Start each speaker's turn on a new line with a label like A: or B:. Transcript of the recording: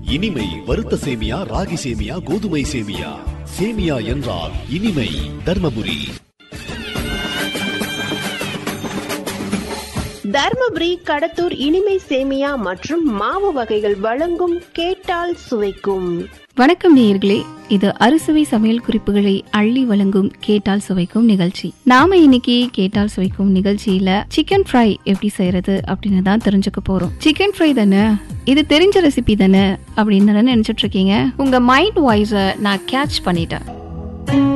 A: இனிமை வறுத்த சேமியா ராகி சேமியா கோதுமை சேமியா சேமியா என்றால் இனிமை தர்மபுரி
B: தர்மபுரி கடத்தூர் இனிமை சேமியா மற்றும் மாவு வகைகள் வழங்கும் கேட்டால் சுவைக்கும்
C: வணக்கம் நேயர்களே இது அறுசுவை சமையல் குறிப்புகளை அள்ளி வழங்கும் கேட்டால் சுவைக்கும் நிகழ்ச்சி நாம இன்னைக்கு கேட்டால் சுவைக்கும் நிகழ்ச்சியில சிக்கன் ஃப்ரை எப்படி செய்யறது அப்படின்னு தான் தெரிஞ்சுக்க போறோம் சிக்கன் ஃப்ரை தானே இது தெரிஞ்ச ரெசிபி தானே அப்படின்னு தானே நினைச்சிட்டு இருக்கீங்க உங்க மைண்ட் வாய்ஸ நான் கேட்ச் பண்ணிட்டேன்